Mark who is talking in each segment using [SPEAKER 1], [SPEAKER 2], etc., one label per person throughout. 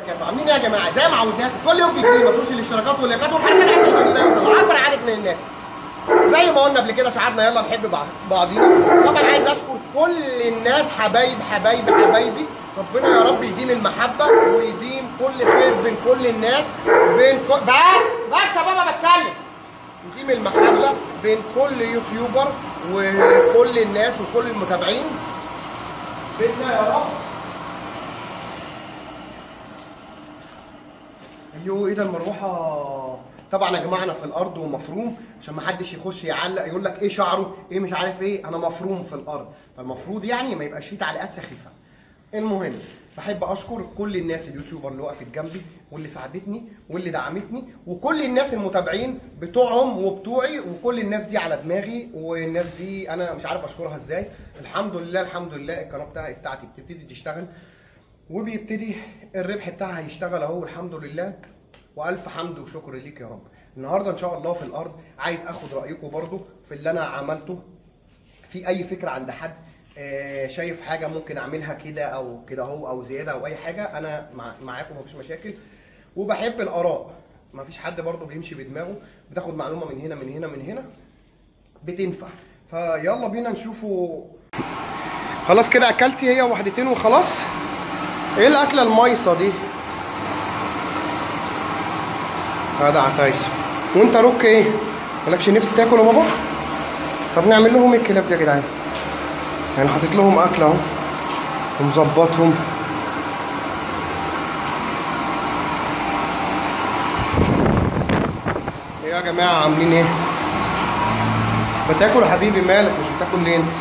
[SPEAKER 1] وبركاته عاملين ايه يا جماعه زي ما عودناكم كل يوم فيديو مفروش الاشتراكات واللايكات والحاجات عايز الفيديو ده يوصل لاكبر عدد من الناس زي ما قلنا قبل كده شعارنا يلا نحب بعض بعضينا طبعا عايز اشكر كل الناس حبايب حبايب حبايبي ربنا يا رب يديم المحبه ويديم كل خير بين كل الناس بين كل... بس بس يا بابا بتكلم يديم المحبه بين كل يوتيوبر وكل الناس وكل المتابعين بيتنا يا رب ايوه ايه ده المروحه طبعا يا جماعه انا في الارض ومفروم عشان ما حدش يخش يعلق يقول لك ايه شعره ايه مش عارف ايه انا مفروم في الارض فالمفروض يعني ما يبقاش فيه تعليقات سخيفه المهم بحب اشكر كل الناس اليوتيوبر اللي وقفت جنبي واللي ساعدتني واللي دعمتني وكل الناس المتابعين بتوعهم وبتوعي وكل الناس دي على دماغي والناس دي انا مش عارف اشكرها ازاي الحمد لله الحمد لله القناه بتاعتي بتاعتي بتبتدي تشتغل وبيبتدي الربح بتاعها يشتغل اهو الحمد لله والف حمد وشكر ليك يا رب النهارده ان شاء الله في الارض عايز اخد رايكم برضو في اللي انا عملته في اي فكره عند حد آه، شايف حاجه ممكن اعملها كده او كده اهو او زياده او اي حاجه انا مع معاكم مفيش مشاكل وبحب الاراء مفيش حد برضو بيمشي بدماغه بتاخد معلومه من هنا من هنا من هنا بتنفع فيلا بينا نشوفوا خلاص كده اكلتي هي واحدتين وخلاص ايه الاكله المايصه دي هذا عتايسو وانت روك ايه مالكش نفس تاكل يا بابا طب نعمل لهم ايه الكلاب دي يا جدعان يعني حاطط لهم اكل اهو ومظبطهم ايه يا جماعه عاملين ايه بتاكل يا حبيبي مالك مش بتاكل ليه انت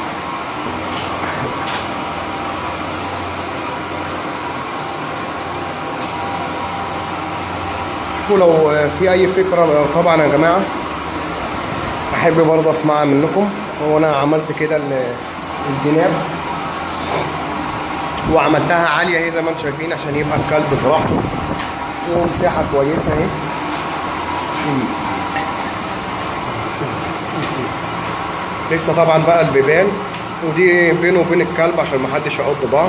[SPEAKER 1] شوفوا لو في اي فكره طبعا يا جماعه احب برضه اسمعها منكم هو انا عملت كده ال- الجناب وعملتها عاليه اهي زي ما انتم شايفين عشان يبقى الكلب براحته ومساحه كويسه اهي لسه طبعا بقى البيبان ودي بينه وبين الكلب عشان ما حدش يعض بعض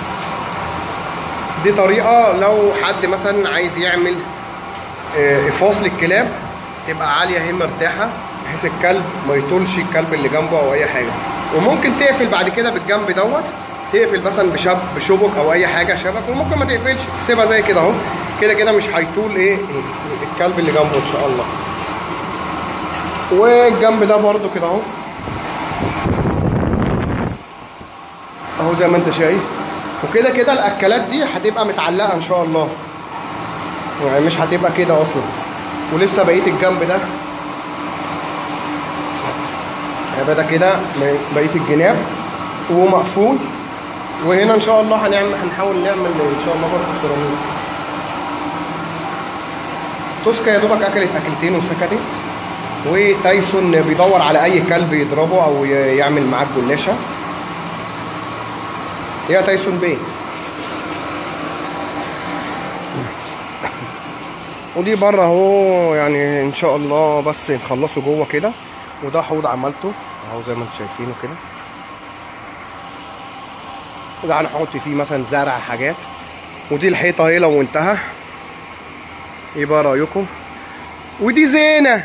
[SPEAKER 1] دي طريقه لو حد مثلا عايز يعمل آه، قفاص للكلاب تبقى عاليه هي مرتاحه بحيث الكلب ما يطولش الكلب اللي جنبه او اي حاجه وممكن تقفل بعد كده بالجنب دوت تقفل مثلا بشب بشبك او اي حاجه شبك وممكن ما تقفلش تسيبها زي كده اهو كده كده مش هيطول ايه الكلب اللي جنبه ان شاء الله والجنب ده برده كده اهو اهو زي ما انت شايف وكده كده الاكلات دي هتبقى متعلقه ان شاء الله يعني مش هتبقى كده اصلا ولسه بقيه الجنب ده هيبقى ده كده بقيه الجناب ومقفول وهنا ان شاء الله هنعمل هنحاول نعمل ان شاء الله برضه سيراميك توسكا يا دوبك اكلت اكلتين وسكتت وتايسون بيدور على اي كلب يضربه او ي- يعمل معاه الجلاشه يا تايسون بيه ودي بره اهو يعني ان شاء الله بس نخلصه جوه كده وده حوض عملته اهو زي ما انتم شايفينه كده وده هنحط فيه مثلا زرع حاجات ودي الحيطه اهي لو انتهى ايه بقى رايكم ودي زينه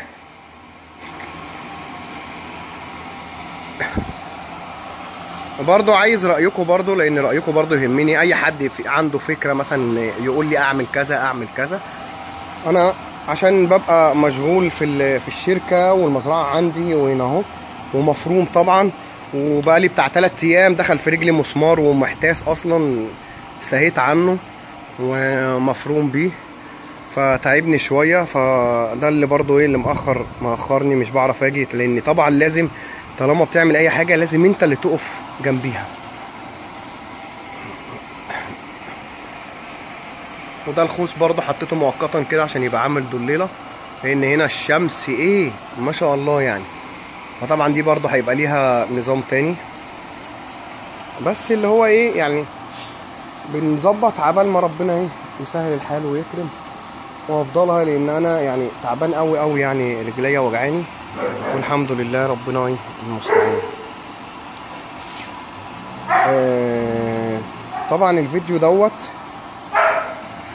[SPEAKER 1] برضو عايز رايكم برضو لان رايكم برضو يهمني اي حد في عنده فكره مثلا يقول لي اعمل كذا اعمل كذا انا عشان ببقى مشغول في ال- في الشركه والمزرعه عندي وهنا اهو ومفروم طبعا وبقى لي بتاع 3 ايام دخل في رجلي مسمار ومحتاس اصلا سهيت عنه ومفروم بيه فتعبني شويه فده اللي برضو ايه اللي مأخر مأخرني مش بعرف اجي لان طبعا لازم طالما بتعمل اي حاجه لازم انت اللي تقف جنبيها وده الخوص برضه حطيته مؤقتا كده عشان يبقى عامل ضليله لان هنا الشمس ايه ما شاء الله يعني فطبعا دي برضه هيبقى ليها نظام تاني بس اللي هو ايه يعني بنظبط عبال ما ربنا ايه يسهل الحال ويكرم وافضلها لان انا يعني تعبان قوي قوي يعني رجليا وجعاني والحمد لله ربنا ايه المستعان آه طبعا الفيديو دوت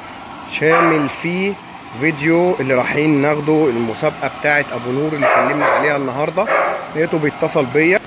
[SPEAKER 1] شامل فيه فيديو اللي رايحين ناخده المسابقه بتاعه ابو نور اللي اتكلمنا عليها النهارده لقيته بيتصل بيا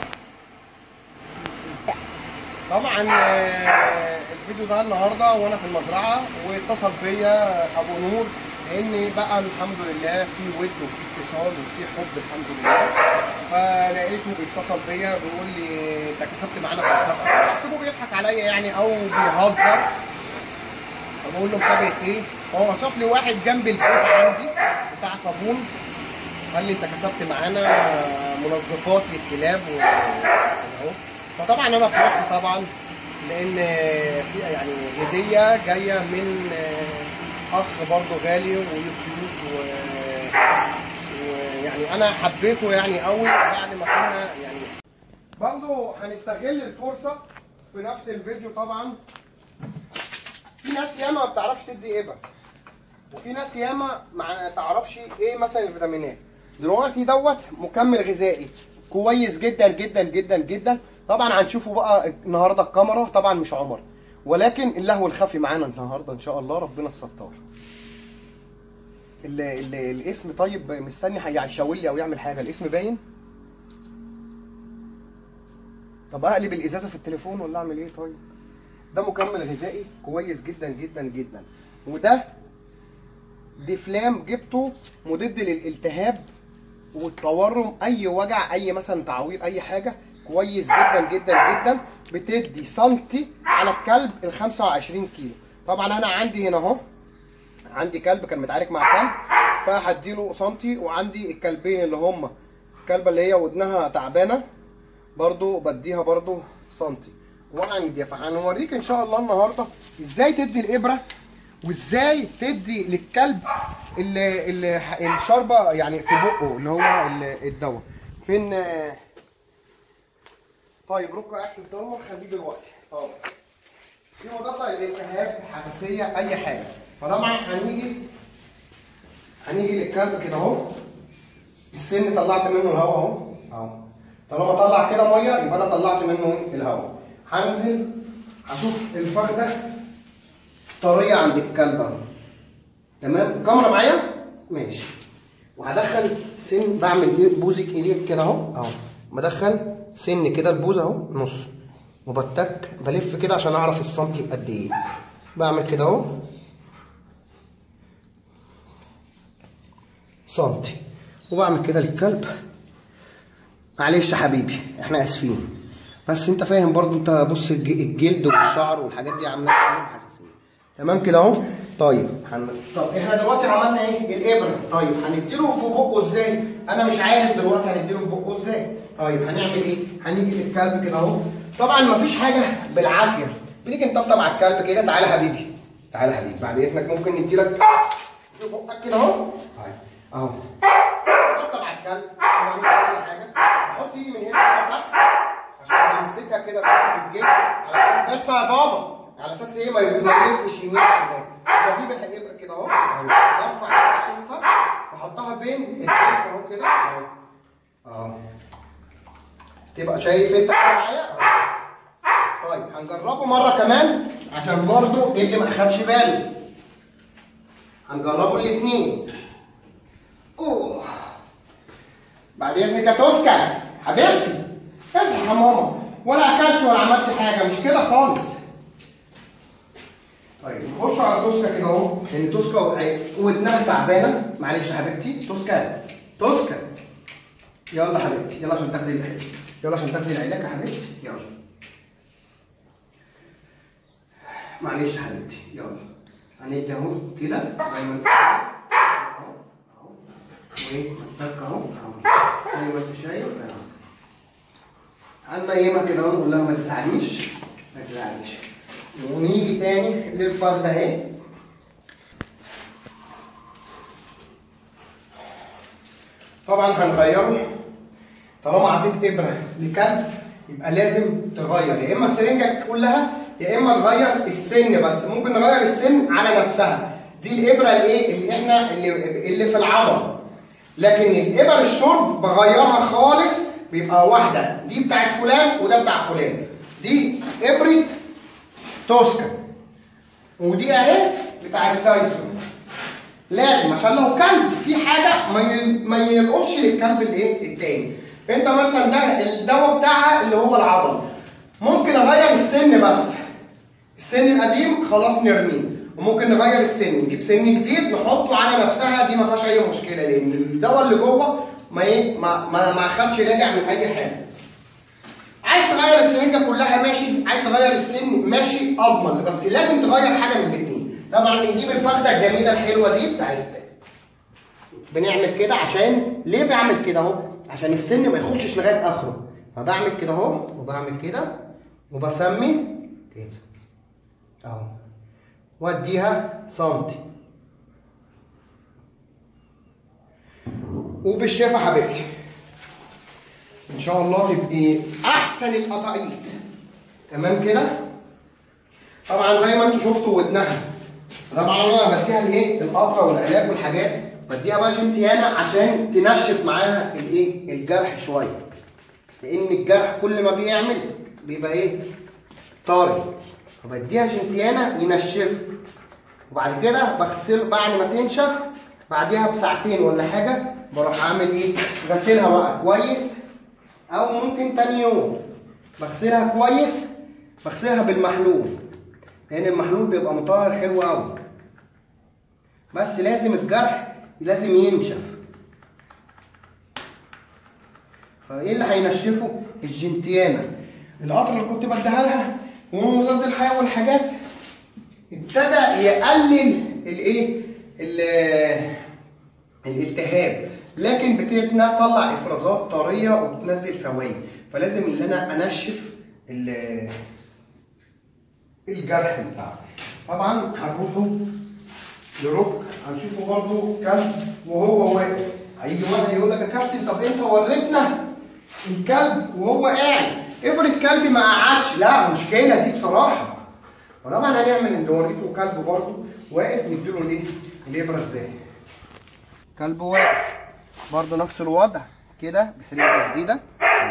[SPEAKER 1] طبعا آه، الفيديو ده النهارده وانا في المزرعه واتصل بيا ابو نور لان بقى الحمد لله في ود وفي اتصال وفي حب الحمد لله فلقيته بيتصل بيا بيقول لي انت كسبت معانا في المسابقه بحسبه بيضحك عليا يعني او بيهزر فبقول له مسابقه ايه؟ هو شاف لي واحد جنب البيت عندي بتاع صابون قال لي انت كسبت معانا منظفات للكلاب و اهو فطبعا انا فرحت طبعا لان في يعني هديه جايه من اخ برضه غالي ويوتيوب و ويعني انا حبيته يعني قوي بعد ما كنا يعني برضه هنستغل الفرصه في نفس الفيديو طبعا في ناس ياما ما بتعرفش تدي ابر وفي ناس ياما ما تعرفش ايه مثلا الفيتامينات دلوقتي دوت مكمل غذائي كويس جدا جدا جدا جدا طبعا هنشوفه بقى النهارده الكاميرا طبعا مش عمر ولكن اللهو الخفي معانا النهارده ان شاء الله ربنا الستار ال ال الاسم طيب مستني هيشاور لي او يعمل حاجه الاسم باين طب اقلب الازازه في التليفون ولا اعمل ايه طيب ده مكمل غذائي كويس جدا جدا جدا وده ديفلام جبته مضاد للالتهاب والتورم اي وجع اي مثلا تعوير اي حاجه كويس جدا جدا جدا بتدي سنتي على الكلب ال 25 كيلو طبعا انا عندي هنا اهو عندي كلب كان متعارك مع كلب فهديله سنتي وعندي الكلبين اللي هم الكلبه اللي هي ودنها تعبانه برضو بديها برضو سنتي وعندي فهنوريك ان شاء الله النهارده ازاي تدي الابره وازاي تدي للكلب اللي اللي الشربه يعني في بقه اللي هو الدواء فين طيب ركع قاعد في الضلمه خليه دلوقتي اه في مضاد للالتهاب حساسيه اي حاجه فطبعا هنيجي هنيجي للكلب كده اهو السن طلعت منه الهواء اهو اهو طالما طلع كده ميه يبقى انا طلعت منه الهواء هنزل هشوف الفخده طريه عند الكلب اهو تمام الكاميرا معايا ماشي وهدخل سن بعمل ايه بوزك ايديك كده اهو اهو بدخل سن كده البوز اهو نص وبتك بلف كده عشان اعرف السنتي قد ايه بعمل كده اهو سنتي وبعمل كده للكلب معلش يا حبيبي احنا اسفين بس انت فاهم برضو انت بص الجلد والشعر والحاجات دي عامله لهم حساسيه تمام كده اهو طيب هن... طب احنا دلوقتي عملنا ايه الابره طيب هنديله في بقه ازاي انا مش عارف دلوقتي هنديله في بقه ازاي طيب هنعمل ايه هنيجي للكلب كده اهو طبعا مفيش حاجه بالعافيه بنيجي نطبطب على الكلب كده تعالى يا حبيبي تعالى يا حبيبي بعد اذنك ممكن نديلك في بقك كده اهو طيب اهو طبطب على الكلب ما بعملش اي حاجه بحط ايدي من هنا كده تحت عشان امسكها كده بمسك الجلد على اساس بس يا بابا على اساس ايه ما يلفش يمين وشمال بجيب الابره كده اهو برفع كده الشفه بحطها بين الضرس اهو كده اهو اهو تبقى شايف انت كده معايا طيب هنجربه مره كمان عشان برضو اللي ما اخدش باله هنجربه الاثنين اوه بعد اذنك يا توسكا حبيبتي اصحى يا ماما ولا اكلت ولا عملت حاجه مش كده خالص طيب نخش على توسكا كده اهو لان توسكا ودنها تعبانه معلش يا حبيبتي توسكا توسكا يلا حبيبتي يلا عشان تاخدي العلاج يلا عشان تاخدي العلاج يا حبيبتي يلا معلش يا حبيبتي يلا هندي اهو كده زي ما انت شايف اهو اهو ومنطق اهو اهو زي ما انت شايف اهو هننيمها كده اهو نقول لها ما تزعليش ما تزعليش ونيجي تاني للفرده اهي طبعا هنغيره طالما عطيت ابره لكلب يبقى لازم تغير يا اما السرنجه كلها يا اما تغير السن بس ممكن نغير السن على نفسها دي الابره الايه اللي احنا اللي, اللي في العضل لكن الابر الشرب بغيرها خالص بيبقى واحده دي بتاعت فلان وده بتاع فلان دي ابره توسكا ودي اهي بتاعت تايسون لازم عشان لو كلب في حاجه ما ي- ما يلقطش للكلب الايه التاني انت مثلا ده الدواء بتاعها اللي هو العضل ممكن اغير السن بس السن القديم خلاص نرميه وممكن نغير السن نجيب سن جديد نحطه على نفسها دي ما فيهاش اي مشكله لان الدواء اللي جوه ما ايه ما ما, ما خدش راجع من اي حاجه عايز تغير السرنجه كلها ماشي عايز تغير السن ماشي اضمن بس لازم تغير حاجه من الاثنين طبعا بنجيب الفخده الجميله الحلوه دي بتاعت بنعمل كده عشان ليه بعمل كده اهو عشان السن ما يخشش لغايه اخره فبعمل كده اهو وبعمل كده وبسمي كده اهو واديها سنتي وبالشفا حبيبتي ان شاء الله تبقي احسن القطاقيط تمام كده طبعا زي ما انتم شفتوا ودنها طبعا انا بديها الايه القطره والعلاج والحاجات بديها بقى جنتيانا عشان تنشف معاها الايه الجرح شويه لان الجرح كل ما بيعمل بيبقى ايه طري فبديها جنتيانا ينشف وبعد كده بغسل بعد ما تنشف بعديها بساعتين ولا حاجه بروح عامل ايه غسلها بقى كويس او ممكن تاني يوم بغسلها كويس بغسلها بالمحلول لان المحلول بيبقى مطهر حلو قوي بس لازم الجرح لازم ينشف فايه اللي هينشفه الجنتيانا القطر اللي كنت بديها لها ومضاد الحيوي والحاجات ابتدى يقلل الايه ال- الالتهاب لكن بتطلع طلع افرازات طريه وبتنزل سوائل فلازم ان انا انشف ال- الجرح بتاعه طبعا هنروحوا لرك هنشوفه برضه كلب وهو واقف هيجي واحد يقول لك يا كابتن طب انت وريتنا الكلب وهو قاعد افرض كلبي ما قعدش لا مشكله دي بصراحه وطبعا هنعمل نوريكم كلب برضه واقف نديله الايه الابره ازاي كلب واقف برضه نفس الوضع كده بسريعه جديده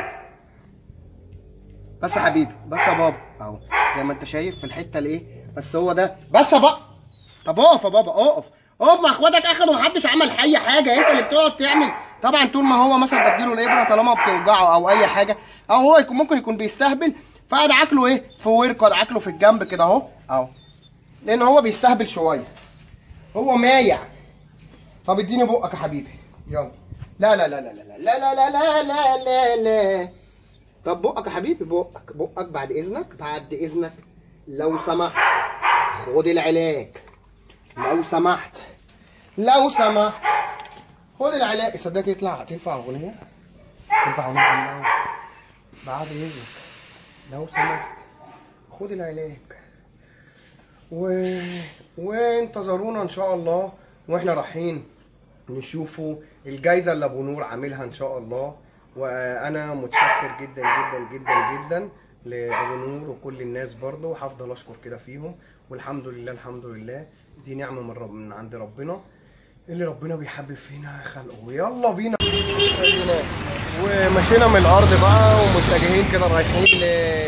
[SPEAKER 1] بس يا حبيبي بس يا بابا اهو زي ما انت شايف في الحته الايه بس هو ده بس يا بابا طب اقف يا بابا اقف اقف مع اخواتك اخد ومحدش عمل اي حاجه انت اللي بتقعد تعمل طبعا طول ما هو مثلا بديله الابره طالما بتوجعه او اي حاجه او هو يكون ممكن يكون بيستهبل فقعد عاكله ايه في وركه قعد عاكله في الجنب كده اهو اهو لان هو بيستهبل شويه هو مايع طب اديني بقك يا حبيبي يلا لا لا لا لا لا لا لا لا لا لا لا لا طب بقك يا حبيبي بقك بقك بعد اذنك بعد اذنك لو سمحت خد العلاج لو سمحت لو سمحت خد العلاج صدقني يطلع تنفع اغنيه تنفع اغنيه بعد اذنك لو سمحت خد العلاج و... وانتظرونا ان شاء الله واحنا رايحين نشوفوا الجايزه اللي ابو نور عاملها ان شاء الله وانا متشكر جدا جدا جدا جدا لابو نور وكل الناس برضه وهفضل اشكر كده فيهم والحمد لله الحمد لله دي نعمه من رب من عند ربنا اللي ربنا بيحبب فينا خلقه يلا بينا ومشينا من الارض بقى ومتجهين كده رايحين ل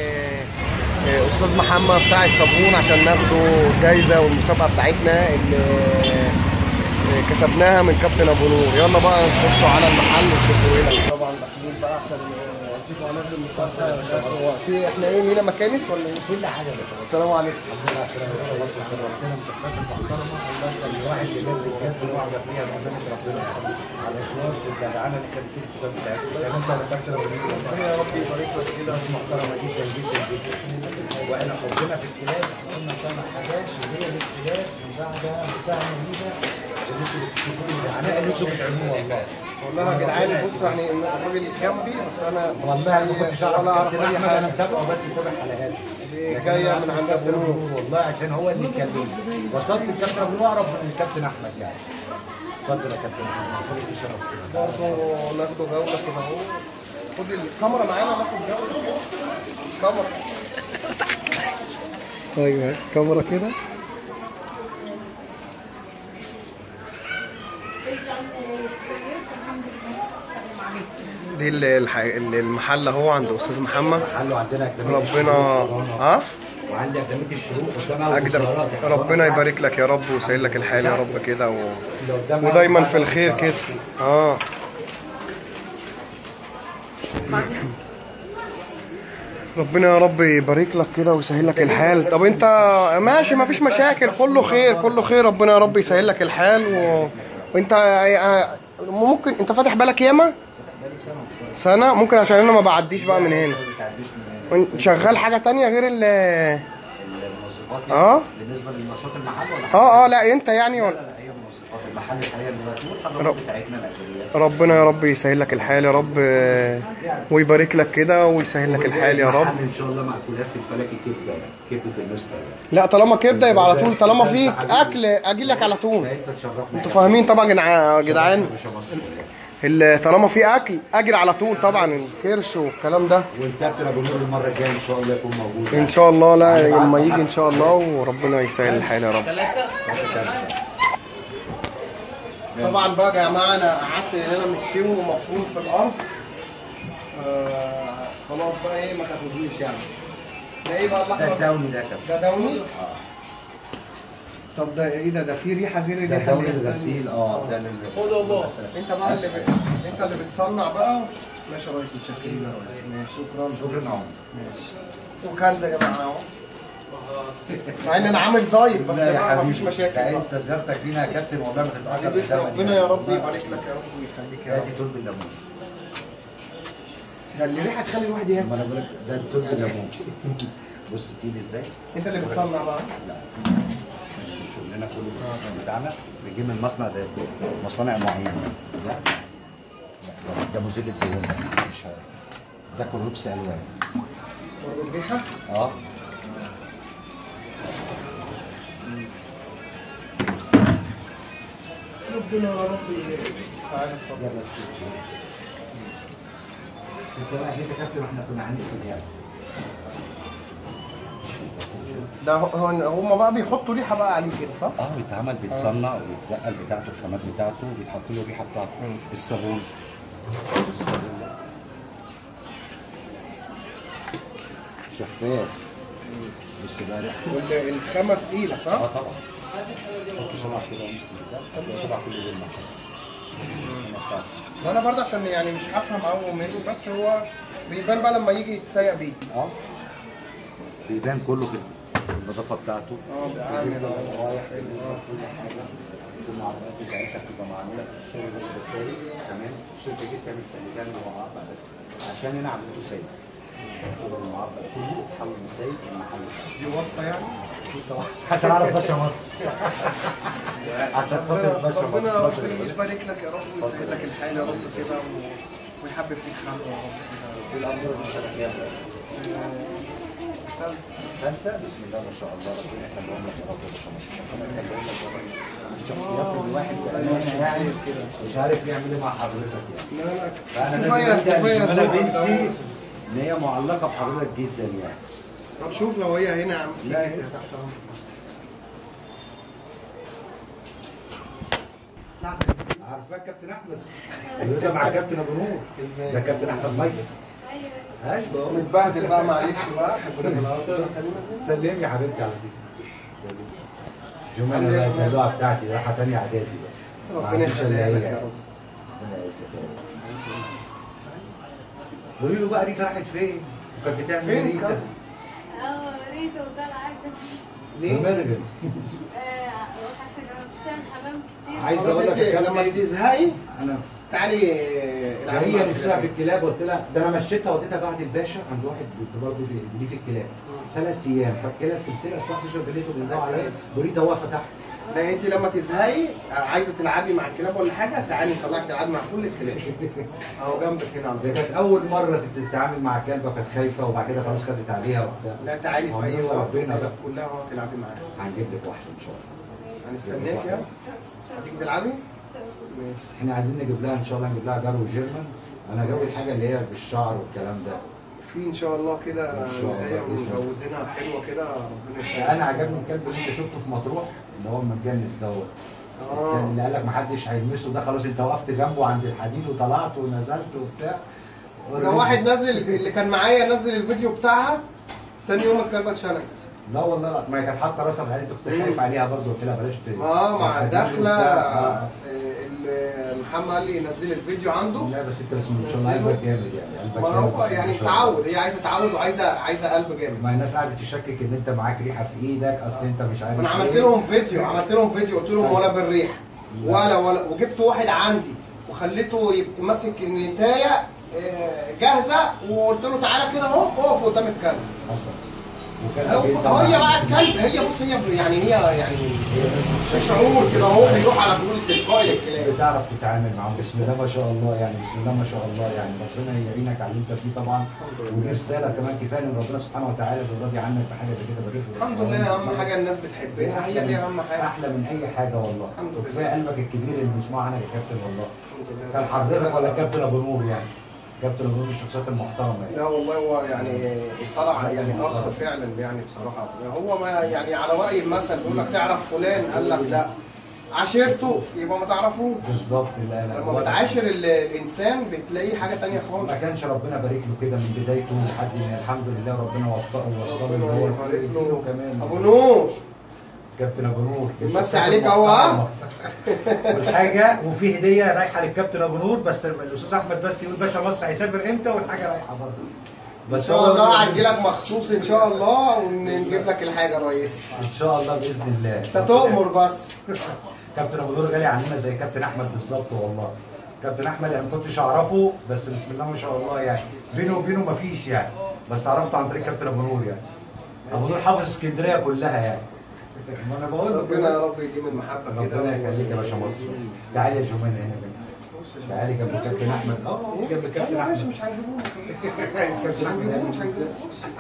[SPEAKER 1] استاذ محمد بتاع الصابون عشان ناخده الجايزه والمسابقه بتاعتنا اللي كسبناها من كابتن ابو نور يلا بقى نخشوا على المحل نشوفوا ايه طبعا داخلين بقى عشان نشوفوا هناخد المسابقه هو في احنا ايه لينا مكانس ولا ايه؟
[SPEAKER 2] كل حاجه بس
[SPEAKER 1] السلام عليكم
[SPEAKER 2] الحمد لله على السلامه الله يسلمك ربنا مسخرك المحترمه الله يخلي الواحد اللي جاب بجد وقعد فيها بمنك ربنا على الاخلاص والجدعنه اللي كانت في الكتاب بتاعتك يعني انت ما كانش ربنا
[SPEAKER 1] ربنا يا رب يبارك لك كده
[SPEAKER 2] ناس محترمه جدا جدا جدا واحنا حبنا في الكلاب قلنا سبع حاجات وهي الكلاب مساعده مساعده جديده العناء اللي انتوا بتعملوه والله
[SPEAKER 1] والله يا جدعان بصوا يعني الراجل جنبي بس انا
[SPEAKER 2] والله انا ما كنتش اعرف
[SPEAKER 1] ولا اعرف
[SPEAKER 2] كابتن
[SPEAKER 1] اي
[SPEAKER 2] احمد انا
[SPEAKER 1] حاجه
[SPEAKER 2] متابعه بس متابع حلقات
[SPEAKER 1] دي جايه من عند ابو نور
[SPEAKER 2] والله عشان هو اللي اتكلم وصلت الكابتن ابو نور اعرف من الكابتن احمد يعني اتفضل يا كابتن احمد خليك تشرف كده
[SPEAKER 1] برضه ناخده جوله كده اهو خد الكاميرا معانا ناخد جوله كده كاميرا ايوه كاميرا كده دي ال- الح- ال- المحل اهو عند استاذ محمد
[SPEAKER 2] قال له عندنا كمان
[SPEAKER 1] ربنا ها
[SPEAKER 2] وعندي اكاديميه الشروق قدام اول
[SPEAKER 1] اجدع
[SPEAKER 2] السيارات.
[SPEAKER 1] ربنا يبارك لك يا رب ويسهل لك الحال يا رب كده و...
[SPEAKER 2] اللي قدام
[SPEAKER 1] ودايما
[SPEAKER 2] أول
[SPEAKER 1] في الخير كده اه ربنا يا رب يبارك لك كده ويسهل لك الحال طب انت ماشي ما فيش مشاكل كله خير كله خير ربنا يا رب يسهل لك الحال و... وانت آه، ممكن انت فاتح بالك ياما
[SPEAKER 2] بقالي سنه وشويه
[SPEAKER 1] سنه ممكن عشان انا ما بعديش بقى من هنا
[SPEAKER 2] ما بتعديش من هنا.
[SPEAKER 1] وانت شغال حاجه تانية غير ال
[SPEAKER 2] الموظفات
[SPEAKER 1] آه.
[SPEAKER 2] يعني بالنسبه للنشاط المحل ولا
[SPEAKER 1] اه اه لا انت يعني
[SPEAKER 2] لا
[SPEAKER 1] ولا
[SPEAKER 2] لا لا هي الموظفات المحل الحقيقه اللي بتقول
[SPEAKER 1] رب-
[SPEAKER 2] الحضارات بتاعتنا الاجنبيه
[SPEAKER 1] ربنا يا رب يسهل لك الحال يا رب آه، ويبارك لك كده ويسهل لك الحال يا رب
[SPEAKER 2] محل ان شاء الله مأكولات في الفلكي كبده كبده المستر
[SPEAKER 1] لا طالما كبده يبقى على طول طالما فيك اكل اجي لك على طول
[SPEAKER 2] انت تشرفنا
[SPEAKER 1] انتوا فاهمين طبعا يا جدع- يا جدعان
[SPEAKER 2] يا باشا مصر.
[SPEAKER 1] ال- طالما في اكل اجري على طول طبعا الكرش والكلام ده
[SPEAKER 2] والكابتن ابو نور المره الجايه ان شاء الله يكون موجود
[SPEAKER 1] ان شاء الله لا لما يجي ان شاء الله وربنا يسهل الحال يا رب طبعا بقى يا جماعه انا قعدت هنا مستوي ومفروم في الارض آه خلاص بقى ايه ما تاخدنيش يعني ده ايه بقى
[SPEAKER 2] ده
[SPEAKER 1] الاحمر
[SPEAKER 2] الدوني ده كابتن
[SPEAKER 1] ده دوني طب ده ايه ده ده في ريحه غير
[SPEAKER 2] ده
[SPEAKER 1] الريحه
[SPEAKER 2] دوني
[SPEAKER 1] اللي
[SPEAKER 2] الغسيل اه ده لل-
[SPEAKER 1] انت بقى اللي ب... انت اللي بتصنع بقى ماشي يا ريس متشكرين يا ريس ماشي شكرا
[SPEAKER 2] شكرا عمر
[SPEAKER 1] ماشي وكنزه يا جماعه اهو مع ان انا عامل دايت بس
[SPEAKER 2] لا يا
[SPEAKER 1] بقى
[SPEAKER 2] حبيبي
[SPEAKER 1] مفيش مشاكل
[SPEAKER 2] ده
[SPEAKER 1] بقى
[SPEAKER 2] انت زيارتك لينا يا كابتن والله ما تتاخر
[SPEAKER 1] حبيبي
[SPEAKER 2] قدامنا
[SPEAKER 1] ربنا
[SPEAKER 2] يعني.
[SPEAKER 1] يا رب يبارك لك يا رب ويخليك يا
[SPEAKER 2] ده
[SPEAKER 1] رب
[SPEAKER 2] دي ترب الليمون
[SPEAKER 1] ده اللي ريحه تخلي الواحد ياكل
[SPEAKER 2] ما انا بقول لك ده ترب الليمون بص تيجي ازاي
[SPEAKER 1] انت اللي بتصنع بقى
[SPEAKER 2] لا شغلنا كله بتاعنا بيجيب من مصنع زي مصانع معينه ده ده- ده مزيل الدهون مش عارف ده كلوبس الوان
[SPEAKER 1] برضه الريحه
[SPEAKER 2] اه
[SPEAKER 1] ربنا يا رب تعالى اتفضل
[SPEAKER 2] يلا شوف انت بقى هيك كابتن واحنا كنا هنقفل يعني
[SPEAKER 1] ده هو هم بقى بيحطوا ريحه بقى عليه كده صح؟
[SPEAKER 2] اه بيتعمل بيتصنع وبيتبقى بتاعته الخامات بتاعته وبيتحط له الريحه بتاعته
[SPEAKER 1] مم.
[SPEAKER 2] الصابون شفاف بص بقى ريحته
[SPEAKER 1] والخامه تقيله صح؟
[SPEAKER 2] اه طبعا حط صباع كده وامسك البتاع حط صباع كل دول معاك
[SPEAKER 1] ما انا برضه عشان يعني مش هفهم قوي منه بس هو بيبان بقى لما يجي يتسيق بيه
[SPEAKER 2] اه بيبان كله كده النظافه بتاعته
[SPEAKER 1] اه بيعمل
[SPEAKER 2] بالنسبه
[SPEAKER 1] اه.
[SPEAKER 2] للروائح بالنسبه لكل حاجه كل المعلومات بتاعتها بتبقى معموله في الشغل بس بسالي تمام الشركه دي بتعمل سلكان ومعبأ بس عشان هنا عملته سيد شغل المعبأ كله اتحول من سيد لمحل
[SPEAKER 1] دي واسطه يعني
[SPEAKER 2] عشان اعرف باشا مصر عشان خاطر
[SPEAKER 1] ربنا
[SPEAKER 2] باشا
[SPEAKER 1] ربنا يا
[SPEAKER 2] مصر
[SPEAKER 1] رب يبارك لك يا رب ويسهل لك الحال يا رب كده و- ويحبب فيك خلقه يا رب كده
[SPEAKER 2] الامر دي سنه كام؟
[SPEAKER 1] آه،
[SPEAKER 2] فانت بسم الله ما شاء الله ربنا يخليهم لك يا رب يا باشا مصر ربنا يخليهم لك يا رب الشخصيات الواحد بامانه يعني مش عارف يعمل ايه مع حضرتك يعني
[SPEAKER 1] لا لا
[SPEAKER 2] فانا
[SPEAKER 1] كفايه
[SPEAKER 2] لازم
[SPEAKER 1] كفايه
[SPEAKER 2] انا
[SPEAKER 1] ذوقك
[SPEAKER 2] بنتي
[SPEAKER 1] ده
[SPEAKER 2] ان هي معلقه بحضرتك جدا يعني
[SPEAKER 1] طب شوف لو هي هنا يا عم في
[SPEAKER 2] لا،
[SPEAKER 1] إيه
[SPEAKER 2] هي.
[SPEAKER 1] تحت أهو.
[SPEAKER 2] عارفاه كابتن احمد اللي ده مع كابتن ابو نور
[SPEAKER 1] ازاي
[SPEAKER 2] ده كابتن احمد مايكل ايوه
[SPEAKER 1] متبهدل بقى معلش بقى خلينا في الأرض. سليمة زين؟
[SPEAKER 2] سلمي يا حبيبتي على دي جمانة بقى الدلوعه بتاعتي راحه تانية اعدادي بقى ما
[SPEAKER 1] ربنا
[SPEAKER 2] عنديش إلا
[SPEAKER 1] يخليها لك
[SPEAKER 2] هي.
[SPEAKER 1] يا رب
[SPEAKER 2] ربنا يعزك يا رب. قولي له بقى ريتا راحت فين؟ وكانت بتعمل ايه
[SPEAKER 1] فين
[SPEAKER 2] ريتا؟
[SPEAKER 1] كان؟
[SPEAKER 3] اه ريتا وطلعت
[SPEAKER 1] ليه؟
[SPEAKER 2] مرغم
[SPEAKER 3] عشان كانت بتعمل حمام كتير
[SPEAKER 2] عايز
[SPEAKER 1] خلاص
[SPEAKER 2] أقول لك
[SPEAKER 1] انت
[SPEAKER 2] يا كابتن-
[SPEAKER 1] لما تزهقي
[SPEAKER 2] انا
[SPEAKER 1] تعالي
[SPEAKER 2] ده
[SPEAKER 1] العبي
[SPEAKER 2] هي
[SPEAKER 1] مع
[SPEAKER 2] نفسها في
[SPEAKER 1] الكلاب.
[SPEAKER 2] الكلاب قلت لها ده انا مشيتها وديتها بعد الباشا عند واحد كنت برضه ليه في الكلاب ثلاث ايام فالكلاب السلسله الساعه 11 بالليل وبيضاعوا عليا بريده واقفه تحت
[SPEAKER 1] لا انت لما تزهقي عايزه تلعبي مع الكلاب ولا حاجه تعالي نطلعك تلعبي مع كل الكلاب اهو جنبك هنا على
[SPEAKER 2] ده
[SPEAKER 1] طول
[SPEAKER 2] كانت اول مره تتعامل مع كلبه كانت خايفه وبعد كده خلاص خدت عليها وبتاع
[SPEAKER 1] لا تعالي في اي
[SPEAKER 2] ربنا
[SPEAKER 1] وقت
[SPEAKER 2] ربنا
[SPEAKER 1] الكلاب
[SPEAKER 2] بقى.
[SPEAKER 1] كلها اهو تلعبي معاها
[SPEAKER 2] هنجيب لك واحده ان شاء الله
[SPEAKER 1] هنستناك يا هتيجي تلعبي ماشي
[SPEAKER 2] احنا عايزين نجيب لها ان شاء الله نجيب لها جرو جيرمان انا جوي الحاجه اللي هي بالشعر والكلام ده
[SPEAKER 1] في ان شاء الله كده
[SPEAKER 2] إن شاء الله
[SPEAKER 1] هدايا
[SPEAKER 2] بإذن الله.
[SPEAKER 1] مجوزينها حلوه كده ربنا يسهل
[SPEAKER 2] انا عجبني الكلب اللي انت شفته في مطروح اللي هو المتجنس دوت كان
[SPEAKER 1] اه
[SPEAKER 2] اللي قال لك محدش هيلمسه ده خلاص انت وقفت جنبه عند الحديد وطلعت ونزلت وبتاع
[SPEAKER 1] ده واحد نزل اللي كان معايا نزل الفيديو بتاعها تاني يوم الكلبه اتشنت
[SPEAKER 2] لا والله لا ما هي كانت حاطه راسها من انت كنت خايف عليها برضه قلت لها بلاش ت-
[SPEAKER 1] ما مع
[SPEAKER 2] تخليني
[SPEAKER 1] الدخله
[SPEAKER 2] وبتاع. آه.
[SPEAKER 1] آه، ال- محمد قال لي ينزل الفيديو عنده
[SPEAKER 2] لا بس انت بسم الله ما شاء الله قلبك جامد يعني قلبك
[SPEAKER 1] ما
[SPEAKER 2] جامد
[SPEAKER 1] هو
[SPEAKER 2] بسم الله
[SPEAKER 1] يعني
[SPEAKER 2] ما شاء الله.
[SPEAKER 1] تعود هي عايزه تعود وعايزه عايزه قلب جامد
[SPEAKER 2] ما الناس قاعده تشكك ان انت معاك ريحه في ايدك اصل انت مش عارف
[SPEAKER 1] انا عملت
[SPEAKER 2] ايه.
[SPEAKER 1] لهم فيديو عملت لهم فيديو قلت لهم ولا بالريح ولا ولا وجبت واحد عندي وخليته يبقى ماسك النتايه آه، جاهزه وقلت له تعالى كده اهو اقف قدام الكلب
[SPEAKER 2] حصل وكان
[SPEAKER 1] هو
[SPEAKER 2] بيدي
[SPEAKER 1] هو هي
[SPEAKER 2] معاك.
[SPEAKER 1] بقى الكلب هي بص هي يعني هي يعني شعور كده اهو بيروح على طول التلقائي للكلاب
[SPEAKER 2] بتعرف تتعامل معاهم بسم الله ما شاء الله يعني بسم الله ما شاء الله يعني ربنا يعينك على اللي انت فيه طبعا ودي رساله كمان كفايه ان ربنا سبحانه وتعالى راضي عنك بحاجه زي كده بضيف
[SPEAKER 1] الحمد لله اهم حاجه الناس بتحبها هي دي اهم حاجه
[SPEAKER 2] احلى من اي حاجه والله
[SPEAKER 1] الحمد لله.
[SPEAKER 2] وكفايه قلبك الكبير اللي بنسمعه عنك يا كابتن والله
[SPEAKER 1] الحمد لله
[SPEAKER 2] كان حضرتك ولا كابتن ابو نور يعني كابتن ابو نور من الشخصيات المحترمه يعني
[SPEAKER 1] لا والله هو يعني طلع يعني اخ فعلا يعني بصراحه هو ما يعني على راي المثل بيقول لك تعرف فلان قال لك لا عاشرته يبقى ما تعرفوش
[SPEAKER 2] بالظبط لا لا
[SPEAKER 1] لما بتعاشر ال- الانسان بتلاقيه حاجه تانية خالص
[SPEAKER 2] ما كانش ربنا بارك له كده من بدايته لحد ما الحمد لله ربنا وفقه ووصله
[SPEAKER 1] ربنا
[SPEAKER 2] اللي هو
[SPEAKER 1] يبارك له.
[SPEAKER 2] له كمان
[SPEAKER 1] ابو نور
[SPEAKER 2] كابتن ابو نور
[SPEAKER 1] بيمسي عليك أهو، ها؟
[SPEAKER 2] والحاجه وفي هديه رايحه للكابتن ابو نور بس الاستاذ احمد بس يقول باشا مصر هيسافر امتى والحاجه رايحه برضه
[SPEAKER 1] ان
[SPEAKER 2] بس
[SPEAKER 1] شاء
[SPEAKER 2] هو-
[SPEAKER 1] الله هنجي لك مخصوص ان شاء الله ونجيب لك الحاجه يا ريسي
[SPEAKER 2] ان شاء الله باذن الله
[SPEAKER 1] انت تؤمر بس
[SPEAKER 2] كابتن ابو نور غالي عننا زي كابتن احمد بالظبط والله كابتن احمد انا ما كنتش اعرفه بس بسم الله ما شاء الله يعني بينه وبينه ما فيش يعني بس عرفته عن طريق كابتن ابو نور يعني ابو نور حافظ اسكندريه كلها يعني ما انا بقول لك
[SPEAKER 1] ربنا يا رب يديم المحبه كده
[SPEAKER 2] ربنا يخليك يا باشا مصر تعالي يا جمانة هنا بقى. تعالي جنب كابتن احمد اه جنب كابتن
[SPEAKER 1] لا ماشي
[SPEAKER 2] احمد
[SPEAKER 1] مش هنجيبوه مش هنجيبوه مش هنجيبوه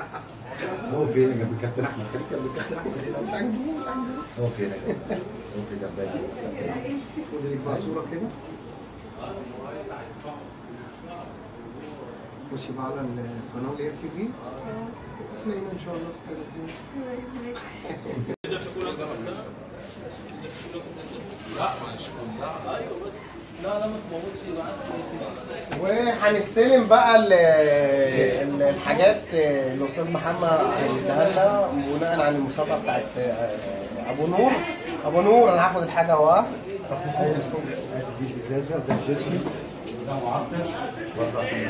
[SPEAKER 2] هو فين جنب كابتن احمد خليك جنب كابتن احمد هنا.
[SPEAKER 1] مش هنجيبوه مش هنجيبوه
[SPEAKER 2] هو فين يا جماعة؟ هو في جنب كابتن أحمد.
[SPEAKER 1] خد لك بقى صوره كده خش بقى على القناه اللي هي تي في تلاقينا ان شاء الله في التلفزيون وهنستلم بقى ال- ال- الحاجات اللي الاستاذ محمد هيديها لنا بناء على المسابقه بتاعت ابو نور ابو نور انا هاخد الحاجه اهو
[SPEAKER 2] مفيش ازازه ده شركه ده معطر برضه عشان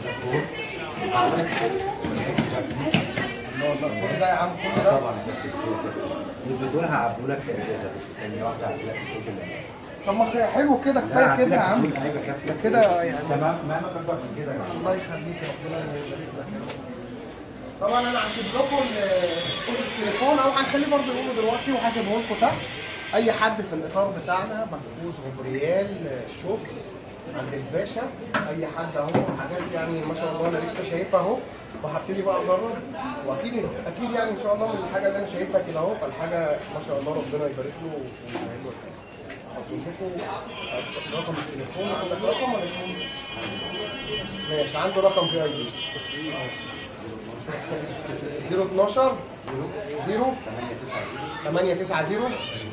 [SPEAKER 1] كل ده يا عم كل ده
[SPEAKER 2] طبعا دول هعبوا لك في ازازه بس ثانيه واحده هعبوا لك في كل
[SPEAKER 1] طب ما خ- حلو كده كفايه كده يا عم ده كده يعني
[SPEAKER 2] تمام ما انا اكبر من كده يعني
[SPEAKER 1] الله يخليك ربنا يبارك لك يا رب. طبعا انا هسيب لكم ال- التليفون او هنخليه برضه يقوله دلوقتي وهسيبه لكم تحت اي حد في الاطار بتاعنا محفوظ غبريال شوكس عند الباشا اي حد اهو حاجات يعني ما شاء الله انا لسه شايفها اهو وهبتدي بقى اجرب واكيد اكيد يعني ان شاء الله من الحاجه اللي انا شايفها كده اهو فالحاجه ما شاء الله ربنا يبارك له ويسهل له الحاجه هحط لكم رقم التليفون عندك رقم ولا يكون ماشي عنده رقم في اي بي 012 0 8 9 0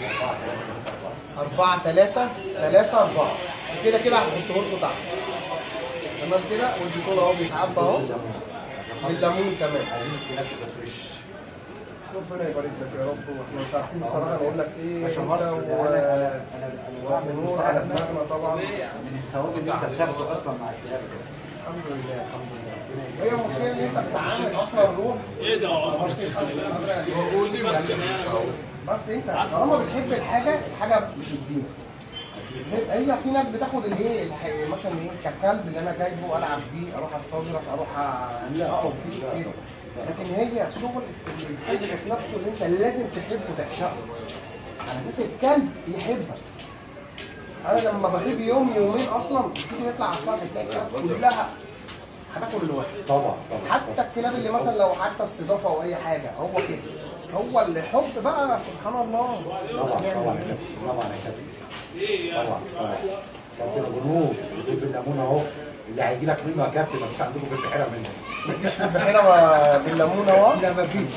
[SPEAKER 1] 4 3 3 4 كده كده هحطه لكم تحت تمام كده والديتول اهو بيتعبى اهو بالليمون كمان
[SPEAKER 2] عايزين الكلاب تبقى فريش
[SPEAKER 1] ربنا يبارك لك يا رب واحنا مش عارفين بصراحه نقول لك ايه
[SPEAKER 2] باشا
[SPEAKER 1] انت
[SPEAKER 2] مصر
[SPEAKER 1] و...
[SPEAKER 2] ده انا انا انا بعمل
[SPEAKER 1] ونور على دماغنا طبعا
[SPEAKER 2] من الثواب اللي انت بتاخده اصلا مع الكلاب
[SPEAKER 1] الحمد لله الحمد لله هي المشكله ان انت بتتعامل اصلا روح ايه ده بس انت طالما بتحب الحاجه الحاجه بتديك هي في ناس بتاخد الايه الح- مثلا ايه ككلب اللي انا جايبه العب بيه اروح استظرف اروح أ- اقف بيه كده لكن هي شغل الكلب ذات نفسه اللي انت لازم تحبه تعشقه على اساس الكلب يحبك انا لما بغيب يوم يومين اصلا تيجي تطلع على السطح تلاقي الكلاب كلها هتاكل الواحد
[SPEAKER 2] طبعا طبعا
[SPEAKER 1] حتى الكلاب اللي مثلا لو حتى استضافه او اي حاجه هو كده هو اللي حب بقى سبحان الله
[SPEAKER 2] طبعا
[SPEAKER 1] نعمل
[SPEAKER 2] طبعا
[SPEAKER 1] إيه؟
[SPEAKER 2] طبعا يا كابتن طبعا طبعا كابتن غنوب دول بالليمون اهو اللي هيجي لك منه يا كابتن مفيش عندكم في البحيره منه
[SPEAKER 1] مفيش في البحيره ما- بالليمون اهو
[SPEAKER 2] لا مفيش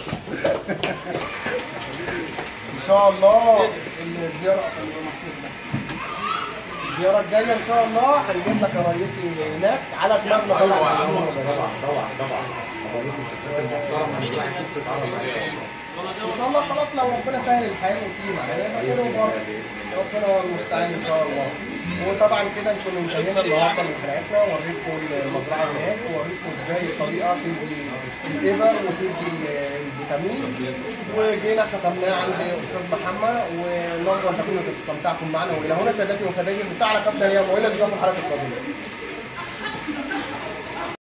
[SPEAKER 1] ان شاء الله الزياره الزياره الجايه ان شاء الله هنجيب لك يا ريسي هناك على دماغنا طبعا
[SPEAKER 2] طبعا طبعا طبعا أوريكم الشخصيات المحترمه اللي الواحد نفسه يتعرف عليها
[SPEAKER 1] ان شاء الله خلاص لو ربنا سهل الحال وتيجي معانا يبقى خير وبركه ربنا هو المستعان ان شاء الله وطبعا كده نكون انتهينا النهارده من حلقتنا وريتكم المزرعه هناك ووريتكم ازاي الطريقه تدي الابر وتدي الفيتامين وجينا ختمناه عند استاذ محمد ونرجو ان تكونوا استمتعتم معنا والى هنا سادتي وسادتي بتاعنا كابتن ايام والى اللقاء في الحلقه القادمه